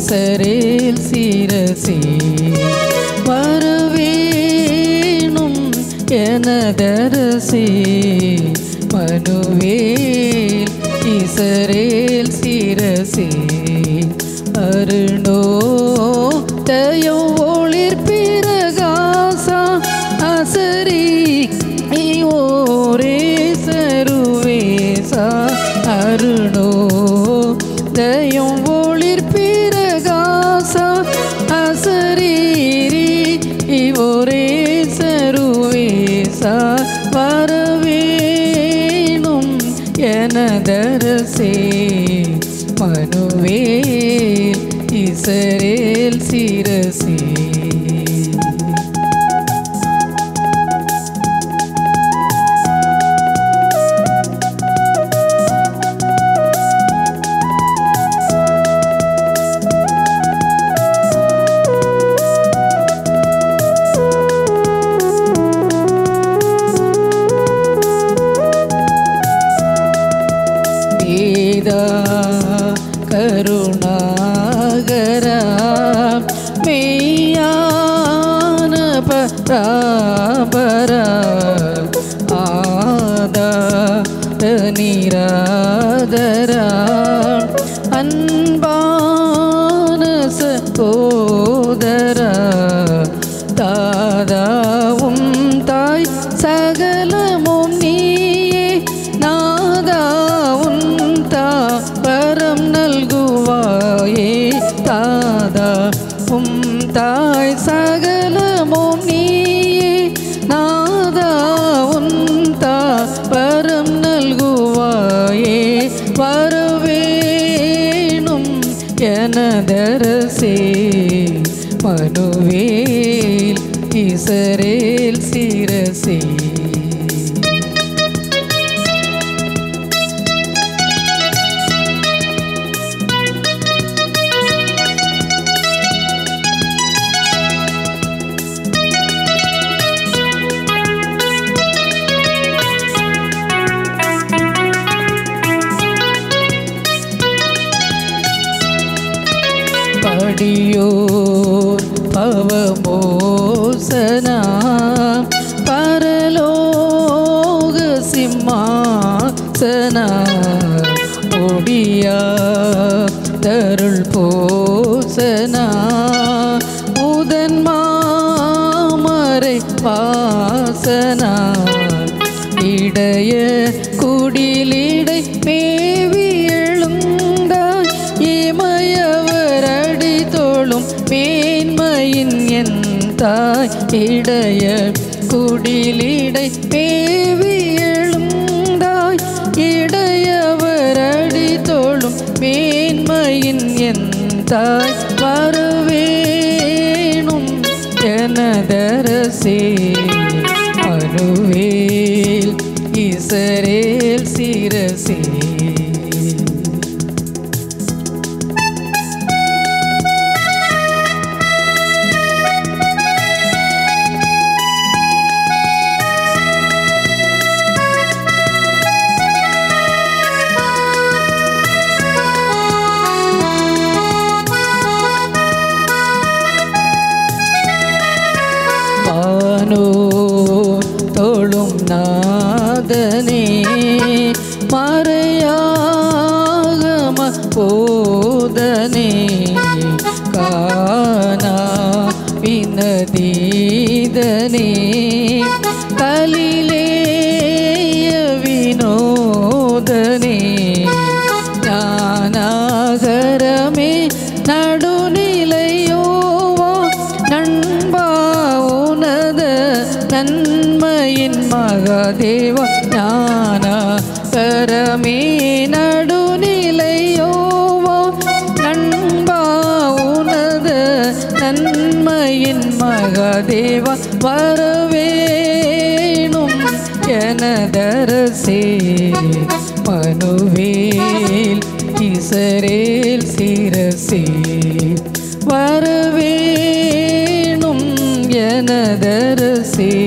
இசரேல் சீரசே வரவேணும் எனதரசே மனுவேல் இசரேல் சீரசே அருணோ தயோ ஒளிர் பிரகாசா அசரி ஓரே சருவேசா அருணோ தயம் ஒளிர் பிரகாசா அசரீரி இவோரே சருவேசா வரவேணும் எனதரசே மனுவேல் இசரேல் சிரசே வேதா கருணாகரா மெய்யான பராபரா ஆதா நீராதரா அன்பான சகோதரா தாதாவும் தாய் சகலமும் நீயே நாதாவும் தாபரம் நல்குவாயே தாதா உம் தாய் சகலமும் நீயே நாதா உன் தாபரம் நல்குவாயே வரவேணும் எனதரசே மனுவேல் இசரேல் சிரசே படியோர் பவமோசனா பரலோக சிம்மாசனா ஒடியா தருள் போசனா முதன் மாமரை வாசனா இடைய குடிலிடை மேவி எழுந்தாய் இமயவர் அடி தோளும் மேன்மையின் என் தாய் இடைய குடிலிடை மேவி எழுந்தாய் இடையவர் அடி தோளும் மேன்மையின் என் தாய் வரவேணும் எனதரசே மனுவேல் இசரேல் சிரசே பானோ தொழும் நாதனே மறையாகம போதனே கானா வினதீதனே கலிலேய வினோதனே ஞானாகரமே நடுநிலையோவா நண்பா உனத நன்மையின் மகாதேவ ஞான கரமே நடுநிலையோவா நண்பா உனத நன்மையின் மகாதேவ வரவேணும் எனதரசே மனுவேல் இசரேல் சிரசே வரவேணும் எனதரசே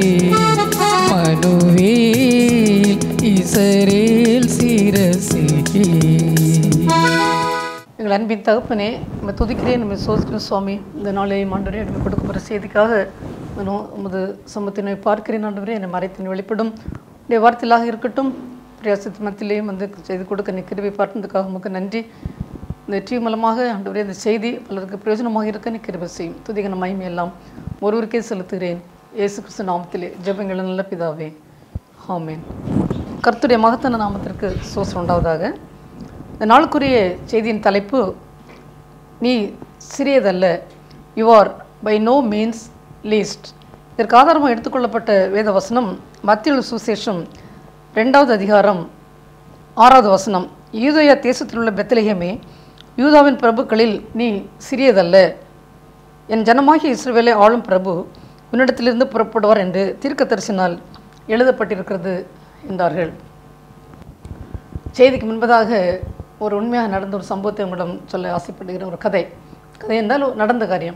மனுவேல் இசரேல் சிரசே எங்கள் அன்பின் தகப்பனே நம்ம துதிக்கிறேன் நம்ம சோதிக்கிறேன் சுவாமி இந்த நாளையும் ஆண்டவரே நம்ம கொடுக்கப்படுற செய்திக்காக நானும் உமது சமத்தினை பார்க்கிறேன் ஆண்டவரே என்னை மறைத்தின் வெளிப்படும் உடைய வார்த்தையிலாக இருக்கட்டும் பிரயாசத்து மத்தியிலேயும் வந்து செய்து கொடுக்க நீ கிருபை பார்த்ததுக்காக உமக்கு நன்றி இந்த டிவி மூலமாக ஆண்டவரே இந்த செய்தி பலருக்கு பிரயோஜனமாக இருக்க நீ கிருபை செய்யும் துதிகன மகிமை எல்லாம் ஒருவருக்கே செலுத்துகிறேன் இயேசு கிறிஸ்து நாமத்திலே ஜெபங்கள் நல்ல பிதாவே ஆமென் கர்த்தருடைய மகத்தான நாமத்திற்கு சோசம் உண்டாவதாக இந்த நாளுக்குரிய செய்தியின் தலைப்பு நீ சிறியதல்ல you are by no means least இதற்கு ஆதாரமாக எடுத்துக்கொள்ளப்பட்ட வேத வசனம் மத்திய சுசேஷம் ரெண்டாவது அதிகாரம் ஆறாவது வசனம் யூதயா தேசத்தில் உள்ள பெத்தலகமே யூதாவின் பிரபுக்களில் நீ சிறியதல்ல என் ஜனமாகிய இஸ்ரவேலை ஆளும் பிரபு உன்னிடத்திலிருந்து புறப்படுவார் என்று தீர்க்கதரிசினால் எழுதப்பட்டிருக்கிறது என்றார்கள் செய்திக்கு முன்பதாக ஒரு உண்மையாக நடந்த ஒரு சம்பவத்தை உங்களிடம் சொல்ல ஆசைப்படுகிற ஒரு கதை கதை என்றால் ஒரு நடந்த காரியம்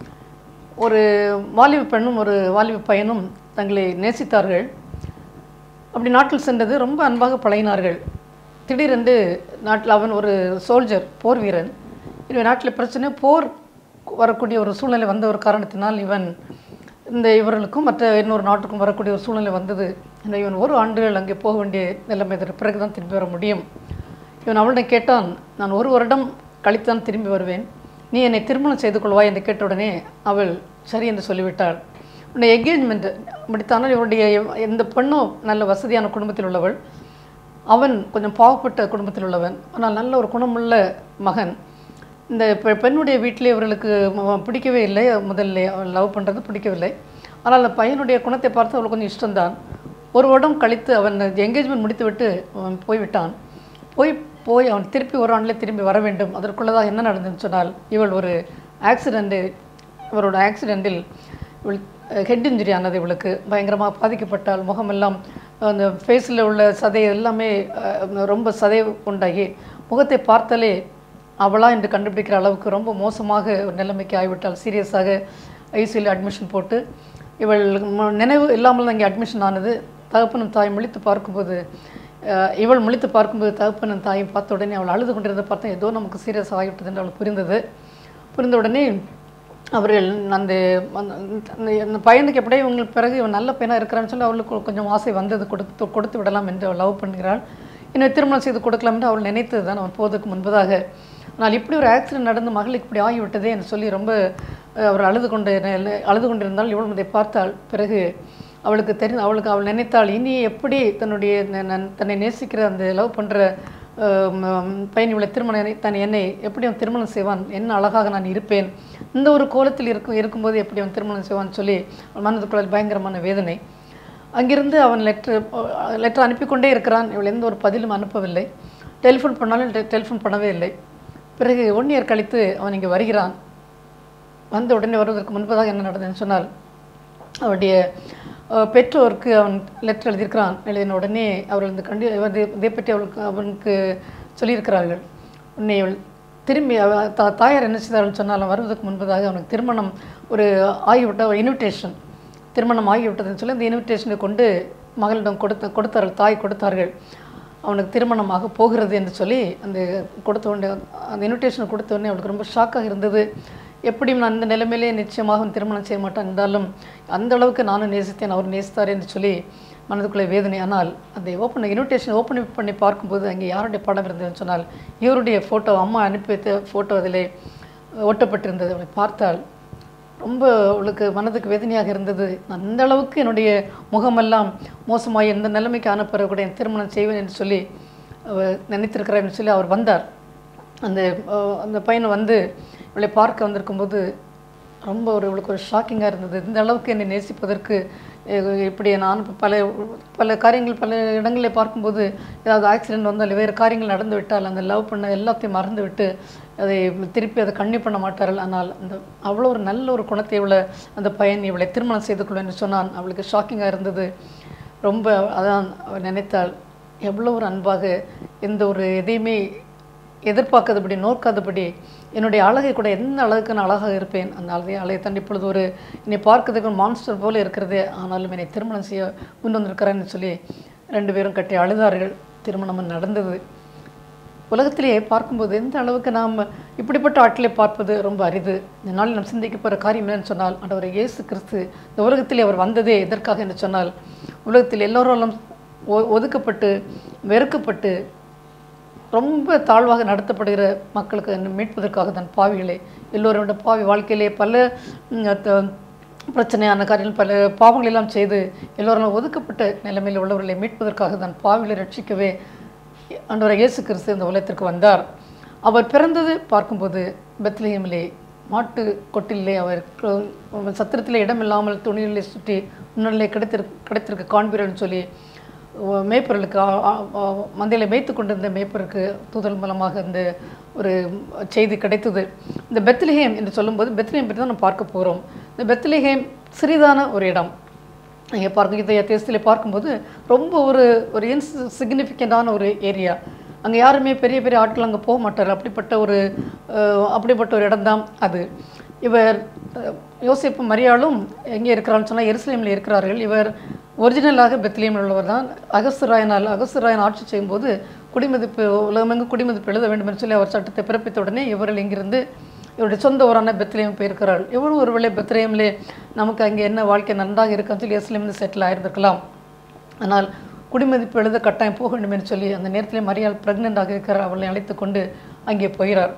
ஒரு வாலிப பெண்ணும் ஒரு வாலிப பையனும் தங்களை நேசித்தார்கள் அப்படி நாட்டில் சென்றது ரொம்ப அன்பாக பழகினார்கள் திடீரென்று நாட்டில் அவன் ஒரு சோல்ஜர் போர் வீரன் இவன் நாட்டில் பிரச்சனை போர் வரக்கூடிய ஒரு சூழ்நிலை வந்த ஒரு காரணத்தினால் இவன் இந்த இவர்களுக்கும் மற்ற இன்னொரு நாட்டுக்கும் வரக்கூடிய ஒரு சூழ்நிலை வந்தது எனவே இவன் ஒரு ஆண்டுகள் அங்கே போக வேண்டிய நிலைமை இதற்கு பிறகு தான் திரும்பி வர முடியும் இவன் அவளிடம் கேட்டான் நான் ஒரு வருடம் கழித்தான் திரும்பி வருவேன் நீ என்னை திருமணம் செய்து கொள்வாய் என்று கேட்டவுடனே அவள் சரி என்று சொல்லிவிட்டாள் உன்னை என்கேஜ்மெண்ட் முடித்தானால் இவருடைய எந்த பெண்ணும் நல்ல வசதியான குடும்பத்தில் உள்ளவள் அவன் கொஞ்சம் பாவப்பட்ட குடும்பத்தில் உள்ளவன் ஆனால் நல்ல ஒரு குணமுள்ள மகன் இந்த பெ- பெண்ணுடைய வீட்டிலே இவர்களுக்கு ம- பிடிக்கவே இல்லை முதல்ல அவள் லவ் பண்ணுறது பிடிக்கவில்லை ஆனால் அந்த பையனுடைய குணத்தை பார்த்து அவளுக்கு கொஞ்சம் இஷ்டம்தான் ஒரு வருடம் கழித்து அவன் என்கேஜ்மெண்ட் முடித்துவிட்டு அவன் போய்விட்டான் போய் போய் அவன் திருப்பி ஒரு ஆண்டிலே திரும்பி வர வேண்டும் அதற்குள்ளதாக என்ன நடந்ததுன்னு சொன்னால் இவள் ஒரு ஆக்சிடெண்ட்டு இவரோட ஆக்சிடெண்ட்டில் இவள் ஹெட் இன்ஜுரி ஆனது இவளுக்கு பயங்கரமாக பாதிக்கப்பட்டால் முகமெல்லாம் அந்த ஃபேஸில் உள்ள சதை எல்லாமே அஹ், ரொம்ப சதை உண்டாகி முகத்தை பார்த்தாலே அவளா என்று கண்டுபிடிக்கிற அளவுக்கு ரொம்ப மோசமாக ஒரு நிலைமைக்கு ஆகிவிட்டால் சீரியஸாக ஐசியில் அட்மிஷன் போட்டு இவள் ம- நினைவு இல்லாமல் தான் இங்கே அட்மிஷன் ஆனது தகப்பனும் தாயும் முழித்து பார்க்கும்போது அஹ், இவள் முழித்து பார்க்கும்போது தகப்பனும் தாயும் பார்த்த உடனே அவள் அழுது கொண்டிருந்த பார்த்தா ஏதோ நமக்கு சீரியஸ் ஆகிவிட்டது என்று அவள் புரிந்தது புரிந்த உடனே அவர்கள் அந்த அந்த- அந்த- அந்த பையனுக்கு எப்படியே இவங்களுக்கு பிறகு இவன் நல்ல பையனாக இருக்கிறான்னு சொல்லி அவளுக்கு கொஞ்சம் ஆசை வந்தது கொடுத்து கொடுத்து விடலாம் என்று அவள் லவ் பண்ணுகிறாள் இன்னும் திருமணம் செய்து கொடுக்கலாம் என்று அவள் நினைத்தது தான் அவன் போவதற்கு முன்பதாக ஆனால் இப்படி ஒரு ஆக்சிடென்ட் நடந்து மகளுக்கு இப்படி ஆகிவிட்டதே என்று சொல்லி ரொம்ப அஹ், அவர் அழுது கொண்டு அழுது கொண்டிருந்தால் இவள் அதை பார்த்தாள் பிறகு அவளுக்கு தெரிந்து அவளுக்கு அவள் நினைத்தாள் இனி எப்படி தன்னுடைய ந- ந- தன்னை நேசிக்கிற அந்த லவ் பண்ணுற பையன் இவளை திருமணம் தன் என்னை எப்படி அவன் திருமணம் செய்வான் என்ன அழகாக நான் இருப்பேன் இந்த ஒரு கோலத்தில் இருக்கும் இருக்கும்போது எப்படி அவன் திருமணம் செய்வான்னு சொல்லி அவள் மனதுக்குள்ள பயங்கரமான வேதனை அங்கிருந்து அவன் லெட்ரு லெட்டர் அனுப்பிக்கொண்டே இருக்கிறான் இவள் எந்த ஒரு பதிலும் அனுப்பவில்லை டெலிஃபோன் பண்ணாலும் டெலிஃபோன் பண்ணவே இல்லை பிறகு ஒன் இயர் கழித்து அவன் இங்கே வருகிறான் வந்த உடனே வருவதற்கு முன்பதாக என்ன நடந்ததுன்னு சொன்னால் அவருடைய அஹ், பெற்றோருக்கு அவன் லெட்டர் எழுதியிருக்கிறான் எழுதின உடனே அவர்கள் இந்த கண்டி இதை இதை பற்றி அவளுக்கு அவனுக்கு சொல்லியிருக்கிறார்கள் உன்னை இவள் திரும்பி அவ தா தாயார் என்ன செய்தார்கள் சொன்னாலும் வருவதற்கு முன்பதாக அவனுக்கு திருமணம் ஒரு ஆகிவிட்ட ஒரு இன்விடேஷன் திருமணம் ஆகிவிட்டதுன்னு சொல்லி அந்த இன்விடேஷனை கொண்டு மகளிடம் கொடுத்த கொடுத்தார்கள் தாய் கொடுத்தார்கள் அவனுக்கு திருமணமாக போகிறது என்று சொல்லி அந்த கொடுத்த உடனே அந்த இன்விடேஷன் கொடுத்த உடனே அவளுக்கு ரொம்ப ஷாக்காக இருந்தது எப்படியும் நான் இந்த நிலைமையிலே நிச்சயமாக அவன் திருமணம் செய்ய மாட்டான் இருந்தாலும் அந்த அளவுக்கு நானும் நேசித்தேன் அவர் நேசித்தார் என்று சொல்லி மனதுக்குள்ளே வேதனை ஆனால் அந்த ஓப்பன் இன்விடேஷன் ஓப்பன் பண்ணி பார்க்கும்போது அங்கே யாருடைய படம் இருந்ததுன்னு சொன்னால் இவருடைய ஃபோட்டோ அம்மா அனுப்பி வைத்த ஃபோட்டோ அதிலே ஒட்டப்பட்டிருந்தது அவளை பார்த்தால் ரொம்ப அவளுக்கு மனதுக்கு வேதனையாக இருந்தது நான் அந்த அளவுக்கு என்னுடைய முகமெல்லாம் மோசமாகி எந்த நிலைமைக்கு அனுப்புற கூட என் திருமணம் செய்வேன் என்று சொல்லி அவர் நினைத்திருக்கிறார் என்று சொல்லி அவர் வந்தார் அந்த அஹ், அந்த பையன் வந்து இவளை பார்க்க வந்திருக்கும்போது ரொம்ப ஒரு இவளுக்கு ஒரு ஷாக்கிங்காக இருந்தது இந்த அளவுக்கு என்னை நேசிப்பதற்கு அஹ், இப்படி நான் இப்ப பல பல காரியங்கள் பல இடங்களில் பார்க்கும்போது ஏதாவது ஆக்சிடென்ட் வந்தால் வேறு காரியங்கள் நடந்து விட்டால் அந்த லவ் பண்ண எல்லாத்தையும் மறந்து விட்டு அதை திருப்பி அதை கண்ணி பண்ண மாட்டார்கள் ஆனால் அந்த அவ்வளோ ஒரு நல்ல ஒரு குணத்தை இவளை அந்த பையன் இவளை திருமணம் செய்து கொள்வேன் என்று சொன்னான் அவளுக்கு ஷாக்கிங்காக இருந்தது ரொம்ப அதான் அவள் நினைத்தாள் எவ்வளோ ஒரு அன்பாக எந்த ஒரு எதையுமே எதிர்பார்க்காதபடி நோக்காதபடி என்னுடைய அழகை கூட எந்த அழகுக்கு நான் அழகாக இருப்பேன் அந்த அழகை அழகை தன் இப்பொழுது ஒரு என்னை பார்க்கறதுக்கு ஒரு மான்ஸ்டர் போல இருக்கிறது ஆனாலும் என்னை திருமணம் செய்ய முன் வந்திருக்கிறேன்னு சொல்லி ரெண்டு பேரும் கட்டி அழுதார்கள் திருமணம் நடந்தது உலகத்திலேயே பார்க்கும்போது எந்த அளவுக்கு நாம் இப்படிப்பட்ட ஆட்களை பார்ப்பது ரொம்ப அரிது இந்த நாளில் நாம் சிந்திக்க போகிற காரியம் என்னன்னு சொன்னால் ஆண்டவர் இயேசு கிறிஸ்து இந்த உலகத்திலே அவர் வந்ததே எதற்காக என்று சொன்னால் உலகத்தில் எல்லோராலும் ஒ- ஒதுக்கப்பட்டு வெறுக்கப்பட்டு ரொம்ப தாழ்வாக நடத்தப்படுகிற மக்களுக்கு மீட்பதற்காக தான் பாவிகளை எல்லோரோட பாவி வாழ்க்கையிலே பல ம், த- பிரச்சனையான காரியங்கள் பல பாவங்கள் எல்லாம் செய்து எல்லோரும் ஒதுக்கப்பட்ட நிலைமையில் உள்ளவர்களை மீட்பதற்காக தான் பாவிகளை ரட்சிக்கவே ஆண்டவர் இயேசு கிறிஸ்து இந்த உலகத்திற்கு வந்தார் அவர் பிறந்தது பார்க்கும்போது பெத்லஹேமிலே மாட்டு கொட்டிலே அவர் கு- சத்திரத்திலே இடமில்லாமல் துணியிலே சுற்றி முன்னிலே கிடைத்திருக்கு கிடைத்திருக்க காண்பீரன்னு சொல்லி உ- மேய்ப்பர்களுக்கு ஆ- ஆ- ஆ- மந்தையில மேய்த்து கொண்டிருந்த மேய்ப்பருக்கு தூதல் மூலமாக இந்த ஒரு செய்தி கிடைத்தது இந்த பெத்லஹேம் என்று சொல்லும்போது பெத்லஹேம் பற்றி தான் நம்ம பார்க்க போகிறோம் இந்த பெத்லஹேம் சிறிதான ஒரு இடம் இங்கே பார்க்க இதை தேசத்தில் பார்க்கும்போது ரொம்ப ஒரு ஒரு இன்சிக்னிஃபிகண்ட்டான ஒரு ஏரியா அங்கே யாருமே பெரிய பெரிய ஆட்கள் அங்கே போக மாட்டார் அப்படிப்பட்ட ஒரு அஹ், அப்படிப்பட்ட ஒரு இடம்தான் அது இவர் அஹ், யோசேப்பு மரியாளும் எங்கே இருக்கிறான்னு சொன்னால் எருசலேமில் இருக்கிறார்கள் இவர் ஒரிஜினலாக பெத்லியமில் உள்ளவர் தான் அகஸ்தராயனால் அகஸ்தராயன் ஆட்சி செய்யும்போது குடிமதிப்பு உலகமெங்கும் குடிமதிப்பு எழுத வேண்டும் என்று சொல்லி அவர் சட்டத்தை பிறப்பித்த உடனே இவர்கள் இங்கிருந்து இவருடைய சொந்த ஊரான பெத்லேயம் போயிருக்கிறாள் இவரும் ஒருவேளை பெத்லேயம்லே நமக்கு அங்கே என்ன வாழ்க்கை நன்றாக இருக்குன்னு சொல்லி எஸ்லேமில் செட்டில் ஆயிருந்திருக்கலாம் ஆனால் குடிமதிப்பு எழுத கட்டாயம் போக வேண்டும் என்று சொல்லி அந்த நேரத்தில் மரியாள் பிரெக்னென்டாக இருக்கிறார் அவளை அழைத்து கொண்டு அங்கே போகிறார்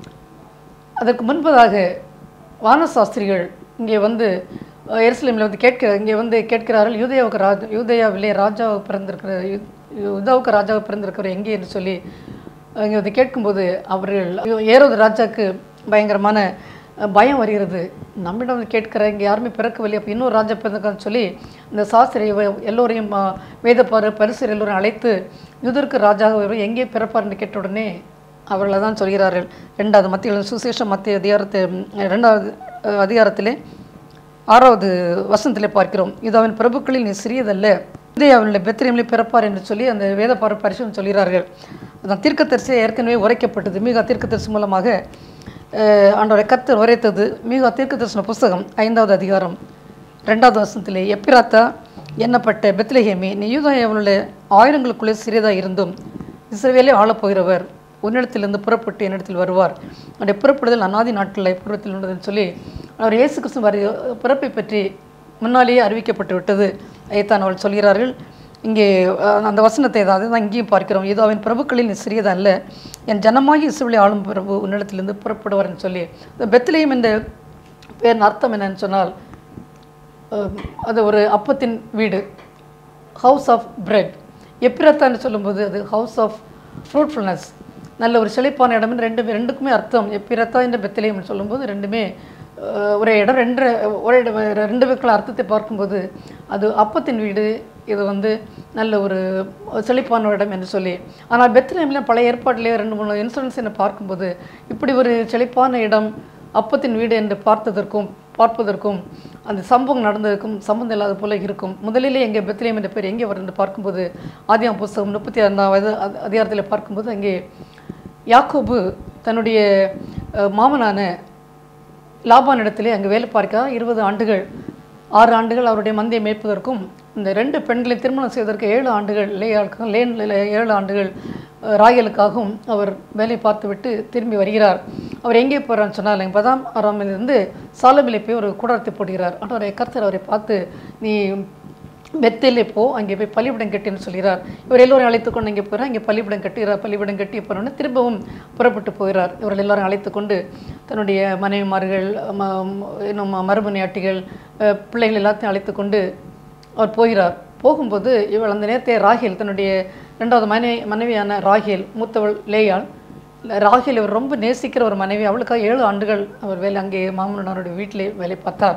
அதற்கு முன்பதாக வானசாஸ்திரிகள் இங்கே வந்து அஹ், எருசலேமில் வந்து கேட்க இங்கே வந்து கேட்கிறார்கள் யூதேயாவுக்கு ராஜ யூதேயாவிலே ராஜாவுக்கு பிறந்திருக்கிற யூ- யூதாவுக்கு ராஜாவுக்கு பிறந்திருக்கிறவர் எங்கே என்று சொல்லி இங்கே வந்து கேட்கும்போது அவர்கள் ஏரோது ராஜாக்கு பயங்கரமான அஹ், பயம் வருகிறது நம்மிடம் வந்து கேட்கிற இங்கே யாருமே பிறக்கவில்லை அப்போ இன்னொரு ராஜா பிறந்திருக்கான்னு சொல்லி இந்த சாஸ்திரி இவ- எல்லோரையும் அஹ், வேதப்பாரு பரிசர் எல்லோரும் அழைத்து யூதருக்கு ராஜாக வருவர் எங்கே பிறப்பார்னு கேட்ட உடனே அவர்களை தான் சொல்கிறார்கள் ரெண்டாவது மத்திய சுசேஷம் மத்திய அதிகாரத்தை ம், ரெண்டாவது அஹ், அதிகாரத்திலே ஆறாவது வசனத்திலே பார்க்கிறோம் இது அவன் பிரபுக்களில் நீ சிறியதல்ல இதே அவனுடைய பெத்திரியமிலே பிறப்பார் என்று சொல்லி அந்த வேத பார பரிசுன்னு சொல்கிறார்கள் அதான் தீர்க்கதரிசியை ஏற்கனவே உரைக்கப்பட்டது மீக தீர்க்கதரிசி மூலமாக அஹ், ஆண்டவரை கர்த்தர் உரைத்தது மீக தீர்க்கதரிசன புஸ்தகம் ஐந்தாவது அதிகாரம் ரெண்டாவது வசனத்திலே எப்பிராத்தா எண்ணப்பட்ட பெத்லஹேமி நீ யூதாயவனுடைய ஆயிரங்களுக்குள்ளே சிறியதாக இருந்தும் இஸ்ரவேலே ஆளப்போகிறவர் உன்னிடத்திலிருந்து புறப்பட்டு என்னிடத்தில் வருவார் அவருடைய புறப்படுதல் அநாதி நாட்களில் பூர்வத்தில் உள்ளதுன்னு சொல்லி அவர் இயேசு கிறிஸ்து வரி பிறப்பை பற்றி முன்னாலேயே அறிவிக்கப்பட்டு விட்டது அதைத்தான் அவள் சொல்கிறார்கள் இங்கே அஹ், அந்த வசனத்தை அதாவது தான் இங்கேயும் பார்க்கிறோம் இதோ அவன் பிரபுக்களில் நீ சிறியதல்ல என் ஜனமாகி இசுவலை ஆளும் பிரபு உன்னிடத்திலிருந்து புறப்படுவார்னு சொல்லி இந்த பெத்லேயம் என்ற பேரின் அர்த்தம் என்னன்னு சொன்னால் அஹ், அது ஒரு அப்பத்தின் வீடு ஹவுஸ் ஆஃப் பிரெட் எப்பிரத்தான்னு சொல்லும்போது அது ஹவுஸ் ஆஃப் ஃப்ரூட்ஃபுல்னஸ் நல்ல ஒரு செழிப்பான இடம் ரெண்டு ரெண்டுக்குமே அர்த்தம் எப்பிரத்தா என்ற பெத்திலேயம்னு சொல்லும்போது ரெண்டுமே அஹ், ஒரே இடம் ரெண்டு ஒரே இடம் ரெண்டு பேருக்குள்ள அர்த்தத்தை பார்க்கும்போது அது அப்பத்தின் வீடு இது வந்து நல்ல ஒரு செழிப்பான ஒரு இடம் என்று சொல்லி ஆனால் பெத்லேமில் பழைய ஏற்பாட்டிலே ரெண்டு மூணு இன்சூரன்ஸ் என்னை பார்க்கும்போது இப்படி ஒரு செழிப்பான இடம் அப்பத்தின் வீடு என்று பார்த்ததற்கும் பார்ப்பதற்கும் அந்த சம்பவம் நடந்ததற்கும் சம்பந்தம் இல்லாத போல இருக்கும் முதலிலே எங்கே பெத்லேயம் என்ற பேர் எங்கே வருது பார்க்கும்போது ஆதியாம் புஸ்தகம் முப்பத்தி ஐந்தாம் அதிகாரத்தில் பார்க்கும்போது அங்கே யாக்கோபு தன்னுடைய அஹ், மாமனான லாபான் இடத்திலே அங்கே வேலை பார்க்க இருபது ஆண்டுகள் ஆறு ஆண்டுகள் அவருடைய மந்தையை மேய்ப்பதற்கும் இந்த ரெண்டு பெண்களை திருமணம் செய்வதற்கு ஏழு ஆண்டுகள் லேயாளுக்கும் லேன் ஏழு ஆண்டுகள் அஹ், ராயலுக்காகவும் அவர் வேலை பார்த்துவிட்டு திரும்பி வருகிறார் அவர் எங்கே போகிறான்னு சொன்னால் பதாம் ஆறாமிலிருந்து சாலமிலே போய் ஒரு கூடாரத்தை போடுகிறார் ஆனால் கர்த்தர் அவரை பார்த்து நீ பெத்தேலே போ அங்கே போய் பள்ளிவிடம் கட்டின்னு சொல்கிறார் இவர் எல்லோரும் அழைத்து கொண்டு அங்கே போகிறார் இங்கே பள்ளிவிடம் கட்டுகிறார் பள்ளிவிடம் கட்டி போனோடனே திரும்பவும் புறப்பட்டு போகிறார் இவர்கள் எல்லாரும் அழைத்து கொண்டு தன்னுடைய மனைவிமார்கள் ம- ம- இன்னும் மறுமனையாட்டிகள் அஹ், பிள்ளைகள் எல்லாத்தையும் அழைத்து கொண்டு அவர் போகிறார் போகும்போது இவள் அந்த நேரத்தை ராகேல் தன்னுடைய ரெண்டாவது மனைவி மனைவியான ராகேல் மூத்தவள் லேயாள் ராகேல் இவர் ரொம்ப நேசிக்கிற ஒரு மனைவி அவளுக்காக ஏழு ஆண்டுகள் அவர் வேலை அங்கே மாமனாருடைய வீட்டிலே வேலை பார்த்தார்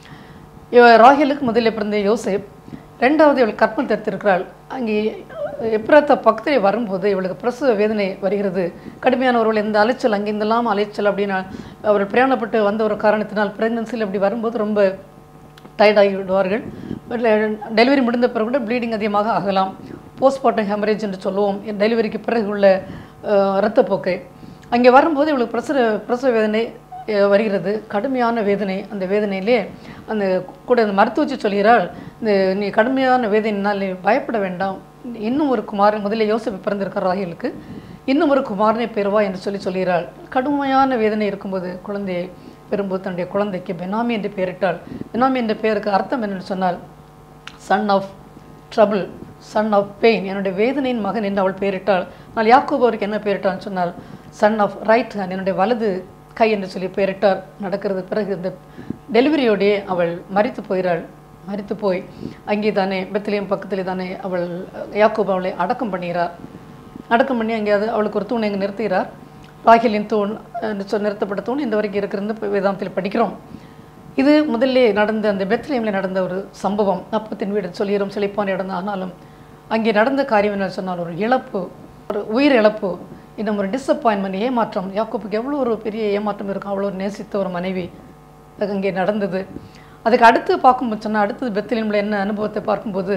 இவ ராகேலுக்கு முதலில் பிறந்த யோசேப் ரெண்டாவது இவள் கற்பல் தரித்திருக்கிறாள் அங்கே எப்ராத்தா பக்கத்திலே வரும்போது இவளுக்கு பிரசவ வேதனை வருகிறது கடுமையான ஒருவள் இந்த அலைச்சல் அங்கே இருந்தெல்லாம் அலைச்சல் அப்படின்னா அவர்கள் பிரயாணப்பட்டு வந்த ஒரு காரணத்தினால் பிரெக்னன்சியில் அப்படி வரும்போது ரொம்ப டயர்டாகி விடுவார்கள் டெலிவரி முடிந்த பிறகு கூட ப்ளீடிங் அதிகமாக ஆகலாம் போஸ்ட்மார்ட்டம் ஹெமரேஜ் என்று சொல்லுவோம் டெலிவரிக்கு பிறகு உள்ள அஹ், இரத்தப்போக்கை அங்கே வரும்போது இவளுக்கு பிரசவ பிரசவ வேதனை அஹ், வருகிறது கடுமையான வேதனை அந்த வேதனையிலே அந்த கூட அந்த மருத்துவச்சி சொல்கிறாள் இந்த நீ கடுமையான வேதனையினால் நீ பயப்பட வேண்டாம் இன்னும் ஒரு குமாரன் முதல்ல யோசிப்பு பிறந்திருக்கிற ராகிலுக்கு இன்னும் ஒரு குமாரனை பெறுவா என்று சொல்லி சொல்கிறாள் கடுமையான வேதனை இருக்கும்போது குழந்தையை பெறும்போது தன்னுடைய குழந்தைக்கு பெனாமி என்று பெயரிட்டாள் பெனாமி என்ற பெயருக்கு அர்த்தம் என்னன்னு சொன்னால் son of trouble son of pain என்னுடைய வேதனையின் மகன் என்று அவள் பெயரிட்டாள் நான் யாக்கோபு அவருக்கு என்ன பெயரிட்டான்னு சொன்னால் சன் ஆஃப் ரைட் ஹேண்ட் என்னுடைய வலது கை என்று சொல்லி பெயரிட்டார் நடக்கிறது பிறகு இந்த டெலிவரியோடையே அவள் மரித்து போகிறாள் மரித்து போய் அங்கே தானே பெத்திலியம் பக்கத்திலே தானே அவள் யாக்கோபு அவளை அடக்கம் பண்ணுகிறார் அடக்கம் பண்ணி அங்கே அது அவளுக்கு ஒரு தூண் இங்கே நிறுத்துகிறார் ராகிலின் தூண் என்று சொல்லி நிறுத்தப்பட்ட தூண் இந்த வரைக்கும் இருக்கிறது வேதாந்தத்தில் படிக்கிறோம் இது முதல்ல நடந்த அந்த பெத்லேமில் நடந்த ஒரு சம்பவம் அப்பத்தின் வீடு சொல்லிடும் செழிப்பான இடம் தான். ஆனாலும் அங்கே நடந்த காரியம் என்ன சொன்னால் ஒரு இழப்பு ஒரு உயிர் இழப்பு இன்னும் ஒரு டிசப்பாயின்மெண்ட் ஏமாற்றம் யாக்கோப்புக்கு எவ்வளோ ஒரு பெரிய ஏமாற்றம் இருக்கும் அவ்வளோ ஒரு நேசித்த ஒரு மனைவி அது அங்கே நடந்தது அதுக்கு அடுத்து பார்க்கும்போது சொன்னால் அடுத்தது பெத்லேமில் என்ன அனுபவத்தை பார்க்கும்போது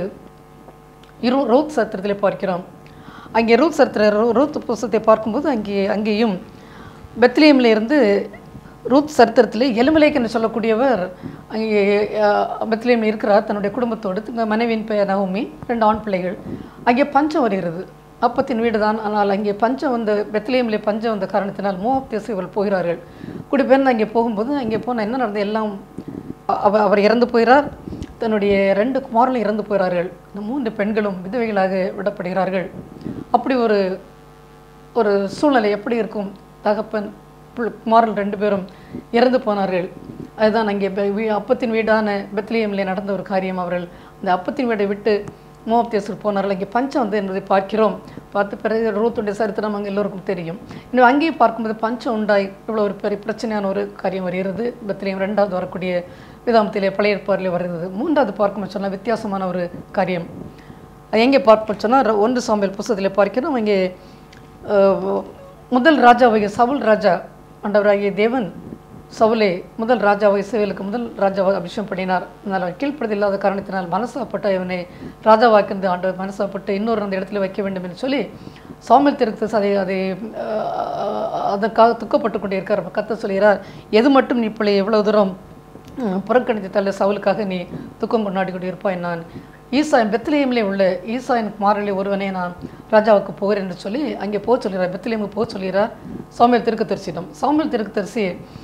இரு ரூத் சரித்திரத்தில் பார்க்கிறோம் அங்கே ரூத் சரித்திர ரூ- ரூத் புஸ்தகத்தை பார்க்கும்போது அங்கே அங்கேயும் பெத்லேமில் இருந்து ரூத் சரித்திரத்தில் எலுமலேக் என்று சொல்லக்கூடியவர் அங்கே பெத்லேமில் இருக்கிறார் தன்னுடைய குடும்பத்தோடு தங்க மனைவியின் பெயர் நவமி ரெண்டு ஆண் பிள்ளைகள் அங்கே பஞ்சம் வருகிறது அப்பத்தின் வீடு தான் ஆனால் அங்கே பஞ்சம் வந்த பெத்லேமில் பஞ்சம் வந்த காரணத்தினால் மோப் தேசம் இவர்கள் போகிறார்கள் குடிபெயர்ந்து அங்கே போகும்போது அங்கே போனால் என்ன நடந்தது எல்லாம் அவ அவர் இறந்து போகிறார் தன்னுடைய ரெண்டு குமாரர்களும் இறந்து போகிறார்கள் இந்த மூன்று பெண்களும் விதவைகளாக விடப்படுகிறார்கள் அப்படி ஒரு ஒரு சூழ்நிலை எப்படி இருக்கும் தகப்பன் புள்- குமாரர்கள் ரெண்டு பேரும் இறந்து போனார்கள் அதுதான் அங்கே பெ- வீ- அப்பத்தின் வீடான பெத்லியமில் நடந்த ஒரு காரியம் அவர்கள் அந்த அப்பத்தின் வீடை விட்டு மோப் தேசத்துக்கு போனார்கள் அங்கே பஞ்சம் வந்து என்பதை பார்க்கிறோம் பார்த்து பிறகு ரூத்துடைய சரித்திரம் அங்கே எல்லோருக்கும் தெரியும் இன்னும் அங்கேயும் பார்க்கும்போது பஞ்சம் உண்டாய் இவ்வளோ ஒரு பெரிய பிரச்சனையான ஒரு காரியம் வருகிறது பெத்லியம் ரெண்டாவது வரக்கூடிய விதாமத்திலே பழைய ஏற்பாடிலே வருகிறது மூன்றாவது பார்க்கும்போது சொன்னால் வித்தியாசமான ஒரு காரியம் அது எங்கே பார்ப்போம் சொன்னால் ஒன்று சாம்பியல் புஸ்தகத்தில் பார்க்கிறோம் அங்கே அஹ், முதல் ராஜாவாகிய சவுல் ராஜா ஆண்டவராகிய தேவன் சவுலே முதல் ராஜாவை இஸ்ரவேலுக்கு முதல் ராஜாவாக அபிஷேகம் பண்ணினார் அதனால் அவர் கீழ்ப்படி இல்லாத காரணத்தினால் மனசாப்பட்ட இவனை ராஜாவாக்கிருந்து ஆண்டவர் மனசாப்பட்டு இன்னொரு அந்த இடத்துல வைக்க வேண்டும் என்று சொல்லி சாமியல் திருக்கு அதை அதை அஹ், அதற்காக துக்கப்பட்டு கொண்டே இருக்கார் அப்ப கர்த்தர் சொல்கிறார் எது மட்டும் நீ இப்படி எவ்வளவு தூரம் ம், புறக்கணித்து தள்ள சவுலுக்காக நீ துக்கம் கொண்டாடி கொண்டு இருப்பாய் நான் ஈசாயின் பெத்லேயமிலே உள்ள ஈசாயின் குமாரிலே ஒருவனே நான் ராஜாவுக்கு போகிறேன் என்று சொல்லி அங்கே போக சொல்கிறார் பெத்லேயமுக்கு போக சொல்கிறார் சாமியல் திருக்கு தரிசிடம் சாமியல் திருக்கு தரிசி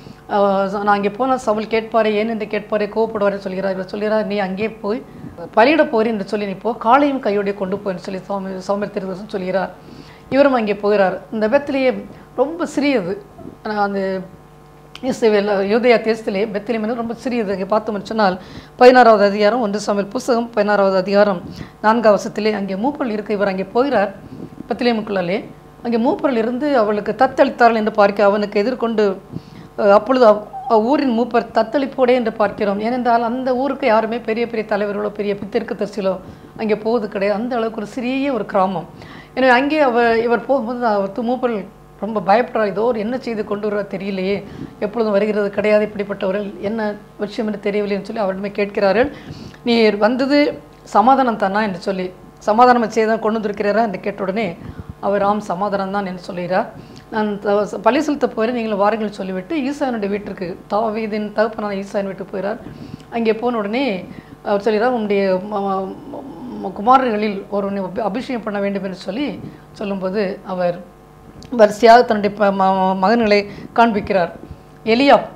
நான் அங்கே போனால் சவுல் கேட்பாரே ஏன் என்று கேட்பாரே கோவப்படுவாரே சொல்கிறார் இவர் சொல்கிறார் நீ அங்கே போய் பலியிட போகிறேன் என்று சொல்லி நீ போ காளையும் கையோடைய கொண்டு போன்னு சொல்லி சாமி சாமியல் திருக்கு சொல்கிறார் இவரும் அங்கே போகிறார் இந்த பெத்லேயே ரொம்ப சிறியது ஆனா அந்த இஸ்ரேல் யூதயா தேசத்திலே பெத்லேம் என்று ரொம்ப சிறியது அங்கே பார்த்தோம்னு சொன்னால் பதினாறாவது அதிகாரம் ஒன்று சமையல் புஸ்தகம் பதினாறாவது அதிகாரம் நான்காவது வருஷத்திலே அங்கே மூப்பல் இருக்க இவர் அங்கே போகிறார் பெத்லேமுக்குள்ளாலே அங்கே மூப்பரில் இருந்து அவளுக்கு தத்தளித்தார்கள் என்று பார்க்க அவனுக்கு எதிர்கொண்டு அஹ், அப்பொழுது அவ்- அவ்வூரின் மூப்பர் தத்தளிப்போடே என்று பார்க்கிறோம் ஏனென்றால் அந்த ஊருக்கு யாருமே பெரிய பெரிய தலைவர்களோ பெரிய பித்திற்கு தரிசிலோ அங்கே போவது கிடையாது அந்த அளவுக்கு ஒரு சிறிய ஒரு கிராமம் எனவே அங்கே அவர் இவர் போகும்போது அவர் து- மூப்பர் ரொம்ப பயப்படுறார் இதோ ஒரு என்ன செய்து கொண்டு வருவார் தெரியலையே எப்பொழுதும் வருகிறது கிடையாது இப்படிப்பட்டவர்கள் என்ன விஷயம் என்று தெரியவில்லைன்னு சொல்லி அவரிடமே கேட்கிறார்கள் நீ வந்தது சமாதானம் தானா என்று சொல்லி சமாதானம் செய்தான் கொண்டு வந்திருக்கிறாரா என்று கேட்ட உடனே அவர் ஆம் சமாதானம் தான் என்று சொல்கிறார் நான் த- பள்ளி செலுத்த போகிறேன் நீங்கள் வாருங்கள் சொல்லிவிட்டு ஈசானுடைய வீட்டிற்கு தாவீதின் தகப்பனான ஈசான் வீட்டுக்கு போகிறார் அங்கே போன உடனே அவர் சொல்கிறார் உன்னுடைய ம- ம- ம- குமாரர்களில் ஒருவனை அபி- அபிஷேகம் பண்ண வேண்டும் என்று சொல்லி சொல்லும்போது அவர் வரிசையாக தன்னுடைய ப- ம- மகன்களை காண்பிக்கிறார் எலியாப்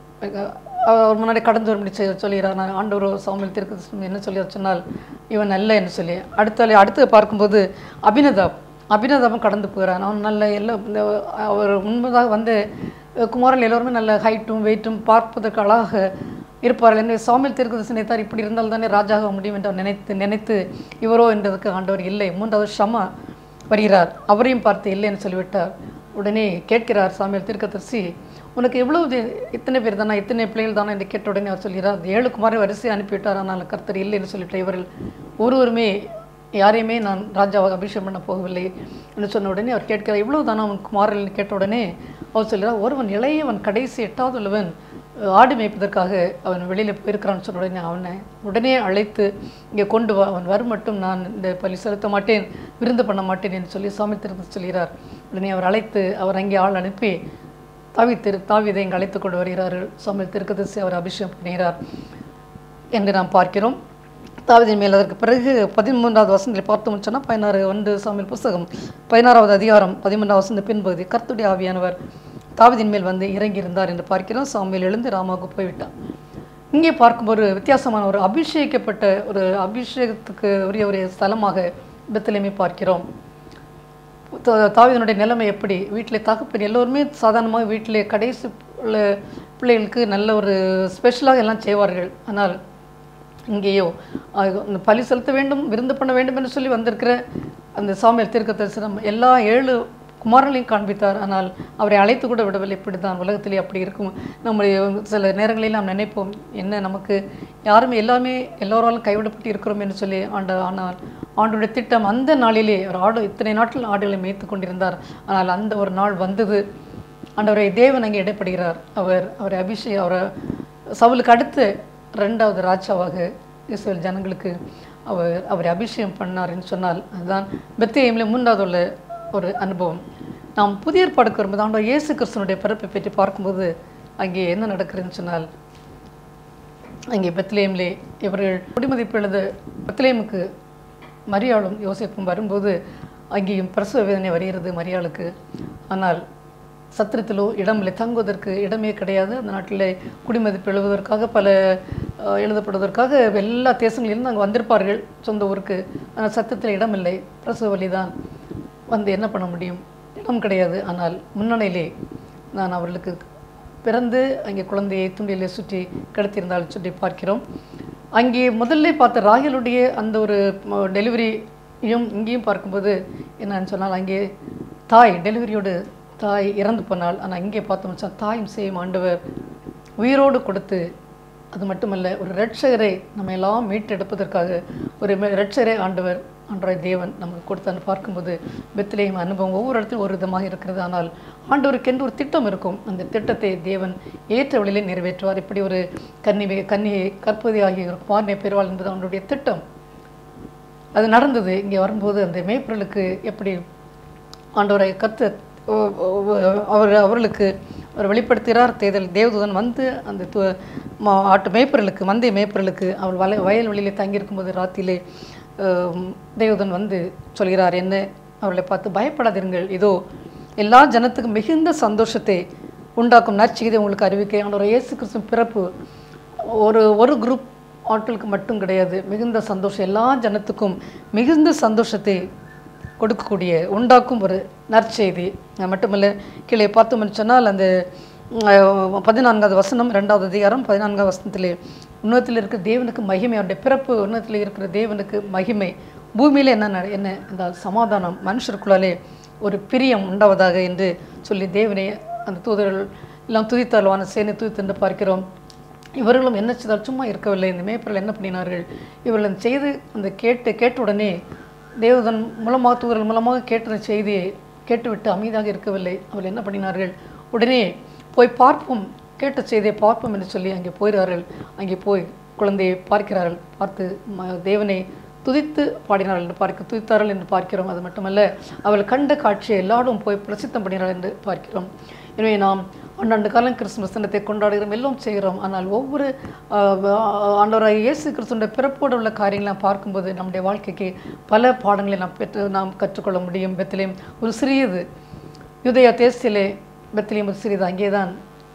அவர் முன்னாடி கடந்து வரும்படி செ- சொல்கிறார் நான் ஆண்டவரோ சாமியில் திருக்கு என்ன சொல்லி சொன்னால் இவன் நல்ல என்று சொல்லி அடுத்த அடுத்து பார்க்கும்போது அபினதாப் அபினதாபம் கடந்து போகிறான் அவன் நல்ல எல்லாம் இந்த அவர் முன்பதாக வந்து குமாரல் எல்லோருமே நல்ல ஹைட்டும் வெயிட்டும் பார்ப்பதற்கு அழகாக இருப்பார்கள் எனவே சாமியில் தீர்க்கதரிசி நினைத்தார் இப்படி இருந்தால் தானே ராஜாக முடியும் என்று அவர் நினைத்து நினைத்து இவரோ என்றதுக்கு ஆண்டவர் இல்லை மூன்றாவது ஷமா வருகிறார் அவரையும் பார்த்து இல்லைன்னு சொல்லிவிட்டார் உடனே கேட்கிறார் சாமியால் தீர்க்கதரிசி உனக்கு எவ்வளவு இது- இத்தனை பேர் தானா இத்தனை பிள்ளைகள் தானே என்று கேட்ட உடனே அவர் சொல்கிறார் "அந்த ஏழு குமாரை வரிசை அனுப்பிவிட்டார் ஆனால் கர்த்தர் இல்லைன்னு சொல்லிட்டு இவர்கள் ஒருவருமே யாரையுமே நான் ராஜாவாக அபிஷேகம் பண்ண போகவில்லை என்று சொன்ன உடனே அவர் கேட்கிறார் இவ்வளவு தானே அவன் குமாரல் கேட்ட உடனே அவர் சொல்கிறார் ஒருவன் இளையவன் கடைசி எட்டாவது உள்ளவன் அஹ், ஆடு மேய்ப்பதற்காக அவன் வெளியில் போயிருக்கிறான்னு சொன்ன உடனே அவனை உடனே அழைத்து இங்கே கொண்டு வா அவன் வரும் மட்டும் நான் இந்த பலி செலுத்த மாட்டேன் விருந்து பண்ண மாட்டேன் என்று சொல்லி சாமி திருப்பி சொல்கிறார் உடனே அவர் அழைத்து அவர் அங்கே ஆள் அனுப்பி தாவி திரு தாவிதை இங்கே அழைத்து கொண்டு வருகிறார்கள் சாமி திருக்கதரிசி அவர் அபிஷேகம் பண்ணுகிறார் என்று நாம் பார்க்கிறோம் தாவீதின் மேல் அதற்கு பிறகு பதிமூன்றாவது வசனத்தில் பார்த்தோம் சொன்னால் பதினாறு ஒன்று சாமியல் புஸ்தகம் பதினாறாவது அதிகாரம் பதிமூன்றாவது வசந்த பின்பகுதி கர்த்துடைய ஆவியானவர் தாவீதின் மேல் வந்து இறங்கியிருந்தார் என்று பார்க்கிறோம் சாமியில் எழுந்து ராமாவுக்கு போய்விட்டான் இங்கே பார்க்கும்போது ஒரு வித்தியாசமான ஒரு அபிஷேகிக்கப்பட்ட ஒரு அபிஷேகத்துக்கு உரிய ஒரு ஸ்தலமாக பெத்தலையுமே பார்க்கிறோம் தா- தாவீதனுடைய நிலைமை எப்படி வீட்டிலே தகப்பன் எல்லோருமே சாதாரணமாக வீட்டிலே கடைசி உள்ள பிள்ளைகளுக்கு நல்ல ஒரு ஸ்பெஷலாக எல்லாம் செய்வார்கள் ஆனால் இங்கேயோ அஹ், அந்த பலி செலுத்த வேண்டும் விருந்து பண்ண வேண்டும் என்று சொல்லி வந்திருக்கிற அந்த சாமியல் தீர்க்க தரிசனம் எல்லா ஏழு குமாரர்களையும் காண்பித்தார் ஆனால் அவரை அழைத்து கூட விடவில்லை இப்படி தான் உலகத்திலே அப்படி இருக்கும் நம்முடைய சில நேரங்களில் நாம் நினைப்போம் என்ன நமக்கு யாருமே எல்லாமே எல்லோராலும் கைவிடப்பட்டு இருக்கிறோம் என்று சொல்லி ஆண்ட ஆனால் ஆண்டுடைய திட்டம் அந்த நாளிலே அவர் ஆடு இத்தனை நாட்கள் ஆடுகளை மேய்த்து கொண்டிருந்தார் ஆனால் அந்த ஒரு நாள் வந்தது ஆண்டவரை தேவன் அங்கே இடைப்படுகிறார் அவர் அவரை அபிஷேக் அவரை சவுலுக்கு அடுத்து ரெண்டாவது ராஜாவாக இஸ்ரேல் ஜனங்களுக்கு அவர் அவரை அபிஷேகம் பண்ணார் என்று சொன்னால் அதுதான் பெத்தேயமில் மூன்றாவது உள்ள ஒரு அனுபவம் நாம் புதிய ஏற்பாடுக்கு வரும்போது ஆண்டவர் இயேசு கிறிஸ்தனுடைய பிறப்பை பற்றி பார்க்கும்போது அங்கே என்ன நடக்கிறதுன்னு சொன்னால் அங்கே பெத்லேயம்லே இவர்கள் குடிமதிப்பு எழுத பெத்லேயமுக்கு மரியாளும் யோசிப்பும் வரும்போது அங்கேயும் பிரசவ வேதனை வருகிறது மரியாளுக்கு ஆனால் சத்திரத்திலோ இடமில்லை தங்குவதற்கு இடமே கிடையாது அந்த நாட்டில் குடிமதிப்பு எழுதுவதற்காக பல அஹ், எழுதப்படுவதற்காக எல்லா தேசங்களிலும் அங்கே வந்திருப்பார்கள் சொந்த ஊருக்கு ஆனால் சத்திரத்தில் இடமில்லை பிரசவ வலிதான் வந்து என்ன பண்ண முடியும் இடம் கிடையாது ஆனால் முன்னணியிலே நான் அவர்களுக்கு பிறந்து அங்கே குழந்தையை துண்டிலே சுற்றி கிடத்திருந்தால் சுற்றி பார்க்கிறோம் அங்கே முதல்ல பார்த்த ராகேலுடைய அந்த ஒரு ம- டெலிவரியும் இங்கேயும் பார்க்கும்போது என்னன்னு சொன்னால் அங்கே தாய் டெலிவரியோடு தாய் இறந்து போனாள் ஆனால் இங்கே பார்த்தோம்னு சொன்னால் தாயும் செய்யும் ஆண்டவர் உயிரோடு கொடுத்து அது மட்டுமல்ல ஒரு ரட்சகரை நம்ம எல்லாம் மீட்டெடுப்பதற்காக ஒரு மெ- ரட்சகரை ஆண்டவர் ஆண்டவரை தேவன் நமக்கு கொடுத்தான்னு பார்க்கும்போது பெத்லேயும் அனுபவம் ஒவ்வொரு இடத்திலும் ஒரு விதமாக இருக்கிறது ஆனால் ஆண்டவருக்கென்று ஒரு திட்டம் இருக்கும் அந்த திட்டத்தை தேவன் ஏற்ற வழியிலே நிறைவேற்றுவார் இப்படி ஒரு கன்னி கன்னியை கற்பதி ஆகிய ஒரு குமாரனை பெறுவாள் என்பது அவனுடைய திட்டம் அது நடந்தது இங்கே வரும்போது அந்த மேய்ப்பர்களுக்கு எப்படி ஆண்டவரை கத்து அவர் அவர்களுக்கு அவர் வெளிப்படுத்துகிறார் தேர்தல் தேவதூதன் வந்து அந்த து- மா- ஆட்டு மேய்ப்பர்களுக்கு மந்தை மேய்ப்பர்களுக்கு அவர் வலை வயல் வெளியிலே தங்கியிருக்கும்போது ராத்திலே ஆம், தேவதூதன் வந்து சொல்கிறார் என்ன அவர்களை பார்த்து பயப்படாதிருங்கள் இதோ எல்லா ஜனத்துக்கும் மிகுந்த சந்தோஷத்தை உண்டாக்கும் நற்செய்தி உங்களுக்கு அறிவிக்க ஆண்டவர் இயேசு கிறிஸ்து பிறப்பு ஒரு ஒரு குரூப் ஆட்களுக்கு மட்டும் கிடையாது மிகுந்த சந்தோஷம் எல்லா ஜனத்துக்கும் மிகுந்த சந்தோஷத்தை கொடுக்கக்கூடிய உண்டாக்கும் ஒரு நற்செய்தி அது மட்டுமல்ல கீழே பார்த்தோம்னு சொன்னால் அந்த அஹ், பதினான்காவது வசனம் ரெண்டாவது அதிகாரம் பதினான்காவது வசனத்திலே உன்னதத்தில் இருக்கிற தேவனுக்கு மகிமை அவருடைய பிறப்பு உன்னதத்தில் இருக்கிற தேவனுக்கு மகிமை பூமியில என்ன நட- என்ன என்றால் சமாதானம் மனுஷருக்குள்ளாலே ஒரு பிரியம் உண்டாவதாக என்று சொல்லி தேவனை அந்த தூதர்கள் எல்லாம் துதித்தாழ்வான சேனை துதித்து என்று பார்க்கிறோம் இவர்களும் என்ன செய்தால் சும்மா இருக்கவில்லை இந்த மேய்ப்பர்கள் என்ன பண்ணினார்கள் இவர்கள் அந்த செய்து அந்த கேட்டு கேட்ட உடனே தேவதன் மூலமாக தூதர்கள் மூலமாக கேட்ட செய்தியை கேட்டுவிட்டு அமைதியாக இருக்கவில்லை அவர்கள் என்ன பண்ணினார்கள் உடனே போய் பார்ப்போம் கேட்ட செய்தியை பார்ப்போம் என்று சொல்லி அங்கே போகிறார்கள் அங்கே போய் குழந்தையை பார்க்கிறார்கள் பார்த்து ம- தேவனை துதித்து பாடினார்கள் என்று பார்க்க துதித்தார்கள் என்று பார்க்கிறோம் அது மட்டுமல்ல அவள் கண்ட காட்சியை எல்லாரும் போய் பிரசித்தம் பண்ணினார்கள் என்று பார்க்கிறோம் எனவே நாம் ஆண்டாண்டு காலம் கிறிஸ்துமஸ் தினத்தை கொண்டாடுகிறோம் எல்லாம் செய்கிறோம் ஆனால் ஒவ்வொரு ஆஹ், ஆண்டவராகிய இயேசு கிறிஸ்துடைய பிறப்போடு உள்ள காரியங்களை நாம் பார்க்கும்போது நம்முடைய வாழ்க்கைக்கு பல பாடங்களை நாம் பெற்று நாம் கற்றுக்கொள்ள முடியும் பெத்திலையும் ஒரு சிறியது யுதயா தேசத்திலே பெத்திலையும் ஒரு சிறியது அங்கேதான்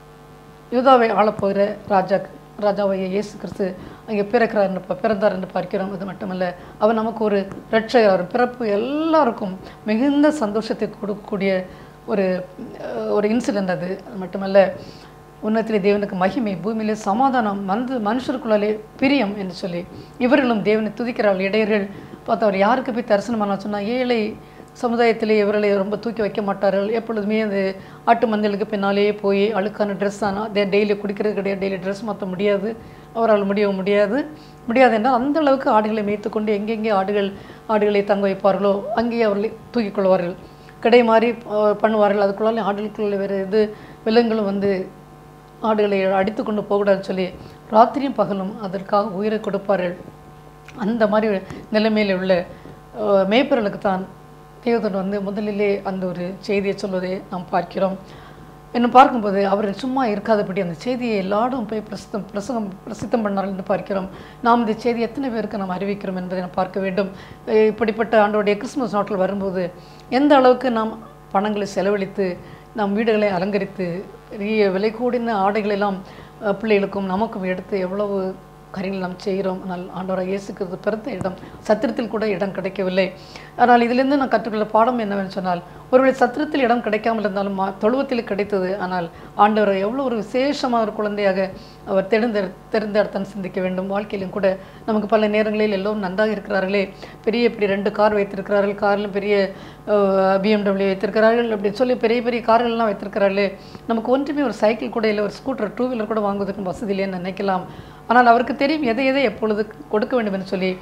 யூதாவை ஆளப்போகிற ராஜா ராஜாவாகிய இயேசு கிறிஸ்து அங்கே பிறக்கிறார் என்று பா- பிறந்தார் என்று பார்க்கிறோம் அது மட்டுமல்ல அவர் நமக்கு ஒரு ரட்சகர் அவர் பிறப்பு எல்லாருக்கும் மிகுந்த சந்தோஷத்தை கொடுக்கக்கூடிய ஒரு அஹ், ஒரு இன்சிடென்ட் அது அது மட்டுமல்ல உன்னத்திலே தேவனுக்கு மகிமை பூமியிலே சமாதானம் வந்து மனுஷருக்குள்ளாலே பிரியம் என்று சொல்லி இவர்களும் தேவனை துதிக்கிறார்கள் இடையர்கள் பார்த்து அவர் யாருக்கு போய் தரிசனமான சொன்னால் ஏழை சமுதாயத்திலே இவர்களை ரொம்ப தூக்கி வைக்க மாட்டார்கள் எப்பொழுதுமே அந்த ஆட்டு மந்தலுக்கு பின்னாலேயே போய் அழுக்கான ட்ரெஸ் ஆனால் அதே டெய்லி குடிக்கிறது கிடையாது டெய்லி ட்ரெஸ் மாற்ற முடியாது அவரால் முடியவும் முடியாது முடியாது என்றால் அந்த அளவுக்கு ஆடுகளை மேய்த்துக்கொண்டு எங்கெங்கே ஆடுகள் ஆடுகளை தங்க வைப்பார்களோ அங்கேயே அவர்களை தூக்கிக் கொள்வார்கள் கடை மாதிரி அஹ், பண்ணுவார்கள் அதுக்குள்ளாலே ஆடுகளுக்குள்ள வேறு இது விலங்குகளும் வந்து ஆடுகளை அடித்து கொண்டு போகக்கூடாதுன்னு சொல்லி ராத்திரியும் பகலும் அதற்காக உயிரை கொடுப்பார்கள் அந்த மாதிரி நிலைமையில் உள்ள அஹ், மேய்ப்பர்களுக்கு தான் தேவதன் வந்து முதலிலே அந்த ஒரு செய்தியை சொல்வதை நாம் பார்க்கிறோம் இன்னும் பார்க்கும்போது அவர் சும்மா இருக்காதபடி அந்த செய்தியை எல்லாரும் போய் பிரசித்தம் பிரசங்கம் பிரசித்தம் பண்ணார்கள் என்று பார்க்கிறோம் நாம் இந்த செய்தி எத்தனை பேருக்கு நாம் அறிவிக்கிறோம் என்பதை நாம் பார்க்க வேண்டும் அஹ் இப்படிப்பட்ட ஆண்டோடைய கிறிஸ்துமஸ் நாட்கள் வரும்போது எந்த அளவுக்கு நாம் பணங்களை செலவழித்து நம் வீடுகளை அலங்கரித்து பெரிய விலை கூடின ஆடைகளை எல்லாம் அஹ், பிள்ளைகளுக்கும் நமக்கும் எடுத்து எவ்வளவு காரியங்கள் நாம் செய்கிறோம் ஆனால் ஆண்டவராக இயேசு கிறிஸ்து பிறந்த இடம் சத்திரத்தில் கூட இடம் கிடைக்கவில்லை ஆனால் இதிலிருந்து நான் கற்றுக்கொள்ள பாடம் என்னவென்று சொன்னால் ஒருவேளை சத்திரத்தில் இடம் கிடைக்காமல் இருந்தாலும் மா- தொழுவத்தில் கிடைத்தது ஆனால் ஆண்டவர் எவ்வளோ ஒரு விசேஷமான ஒரு குழந்தையாக அவர் தெரிந்த தெரிந்தெடுத்தான் சிந்திக்க வேண்டும் வாழ்க்கையிலும் கூட நமக்கு பல நேரங்களில் எல்லோரும் நன்றாக இருக்கிறார்களே பெரிய இப்படி ரெண்டு கார் வைத்திருக்கிறார்கள் காரிலும் பெரிய பிஎம்டபிள்யூ வைத்திருக்கிறார்கள் அப்படின்னு சொல்லி பெரிய பெரிய கார்கள்லாம் வைத்திருக்கிறார்களே நமக்கு ஒன்றுமே ஒரு சைக்கிள் கூட இல்லை ஒரு ஸ்கூட்டர் டூ வீலர் கூட வாங்குவதற்கு வசதி இல்லைன்னு நினைக்கலாம் ஆனால் அவருக்கு தெரியும் எதை எதை எப்பொழுது கொடுக்க வேண்டும் என்று சொல்லி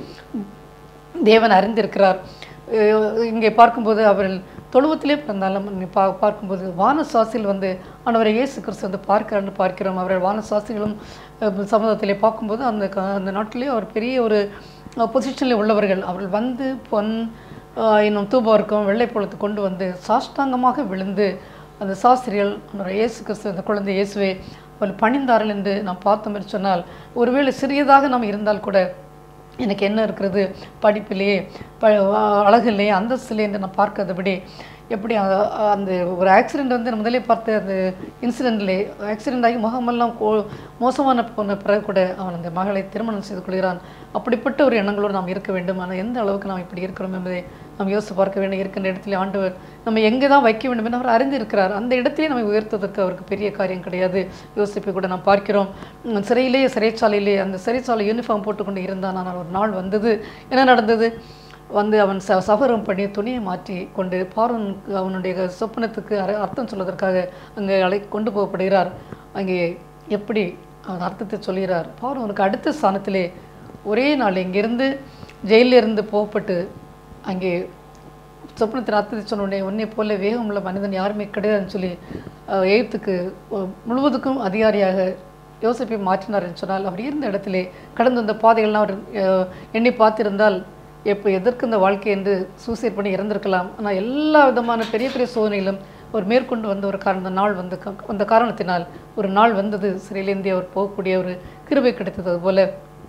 தேவன் அறிந்திருக்கிறார் அஹ் இங்கே பார்க்கும்போது அவர்கள் தொழுவத்திலே பிறந்தாலும் இங்கே பா பார்க்கும்போது வானசாசியில் வந்து ஆண்டவரை இயேசு கிறிஸ்து வந்து பார்க்கிறான்னு பார்க்கிறோம் அவர்கள் வானசாசிகளும் அஹ், சமூகத்திலே பார்க்கும்போது அந்த க- அந்த நாட்டிலே அவர் பெரிய ஒரு பொசிஷனில் உள்ளவர்கள் அவர்கள் வந்து பொன் அஹ், இன்னும் தூபவர்க்கம் வெள்ளைப்பழத்தை கொண்டு வந்து சாஷ்டாங்கமாக விழுந்து அந்த சாஸ்திரிகள் ஆண்டவரை இயேசு கிறிஸ்து அந்த குழந்தை இயேசுவே அவர்கள் பணிந்தார்கள் என்று நாம் பார்த்தோம் என்று சொன்னால் ஒருவேளை சிறியதாக நாம் இருந்தால் கூட எனக்கு என்ன இருக்கிறது படிப்பிலே ப அழகிலே அந்தஸ்திலே என்று நான் பார்க்காதபடி எப்படி அ- அந்த ஒரு ஆக்சிடெண்ட் வந்து நான் முதலே பார்த்த அந்த இன்சிடெண்ட்லே ஆக்சிடெண்ட் ஆகி முகமெல்லாம் கோ மோசமான போன பிறகு கூட அவன் அந்த மகளை திருமணம் செய்து கொள்கிறான் அப்படிப்பட்ட ஒரு எண்ணங்களோடு நாம் இருக்க வேண்டும் ஆனால் எந்த அளவுக்கு நாம் இப்படி இருக்கிறோம் என்பதை நாம் யோசித்து பார்க்க வேண்டும் இருக்கின்ற இடத்துல ஆண்டவர் நம்ம எங்கே தான் வைக்க வேண்டும் என்று அவர் அறிந்திருக்கிறார் அந்த இடத்திலே நம்மை உயர்த்துவதற்கு அவருக்கு பெரிய காரியம் கிடையாது யோசிப்பை கூட நாம் பார்க்கிறோம் உம், சிறையிலேயே சிறைச்சாலையிலே அந்த சிறைச்சாலை யூனிஃபார்ம் போட்டுக்கொண்டு இருந்தான் ஆனால் ஒரு நாள் வந்தது என்ன நடந்தது வந்து அவன் ச சபரம் பண்ணி துணியை மாற்றி கொண்டு பார்வனுக்கு அவனுடைய சொப்பனத்துக்கு அர- அர்த்தம் சொல்வதற்காக அங்கே அழை கொண்டு போகப்படுகிறார் அங்கே எப்படி அவன் அர்த்தத்தை சொல்கிறார் பார்வனுக்கு அடுத்த ஸ்தானத்திலே ஒரே நாள் இங்கிருந்து ஜெயிலில் இருந்து போகப்பட்டு அங்கே சொப்னத்தின் அர்த்தத்தை சொன்ன உடனே உன்னை போல வேகமுள்ள மனிதன் யாருமே கிடையாதுன்னு சொல்லி அஹ், எகிப்துக்கு அஹ், முழுவதுக்கும் அதிகாரியாக யோசிப்பை மாற்றினார் என்று சொன்னால் அவர் இருந்த இடத்திலே கடந்து வந்த பாதைகள்லாம் அவர் அஹ், எண்ணி பார்த்திருந்தால் எப்போ எதற்கு இந்த வாழ்க்கை என்று சூசைட் பண்ணி இறந்திருக்கலாம் ஆனால் எல்லா விதமான பெரிய பெரிய சோதனைகளும் ஒரு மேற்கொண்டு வந்த ஒரு காரண நாள் வந்து க- வந்த காரணத்தினால் ஒரு நாள் வந்தது சிறையிலேந்தே அவர் போகக்கூடிய ஒரு கிருபை கிடைத்தது அதுபோல